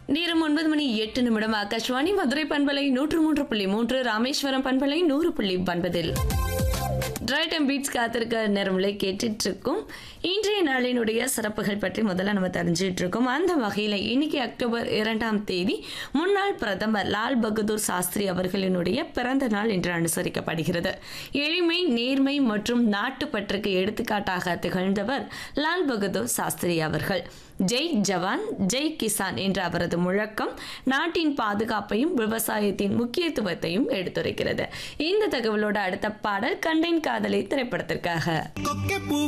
நேரம் ஒன்பது மணி எட்டு நிமிடம் ஆகாஷ்வாணி மதுரை பண்பலை நூற்று மூன்று புள்ளி மூன்று ராமேஸ்வரம் பண்பலை நூறு புள்ளி ஒன்பதில் ரைட் அண்ட் பீட்ஸ் காத்திருக்க நேரம்ல கேட்டுட்டு இருக்கோம் இன்றைய நாளினுடைய சிறப்புகள் பற்றி முதல்ல நம்ம தெரிஞ்சுட்டு இருக்கோம் அந்த வகையில் இன்னைக்கு அக்டோபர் இரண்டாம் தேதி முன்னாள் பிரதமர் லால் பகதூர் சாஸ்திரி அவர்களினுடைய பிறந்த நாள் இன்று அனுசரிக்கப்படுகிறது எளிமை நேர்மை மற்றும் நாட்டுப்பற்றுக்கு எடுத்துக்காட்டாக திகழ்ந்தவர் லால் பகதூர் சாஸ்திரி அவர்கள் ஜெய் ஜவான் ஜெய் கிசான் என்ற அவரது முழக்கம் நாட்டின் பாதுகாப்பையும் விவசாயத்தின் முக்கியத்துவத்தையும் எடுத்துரைக்கிறது இந்த தகவலோட அடுத்த பாடல் கண்டேன் காதலை திரைப்படத்திற்காக கொக்கை பூ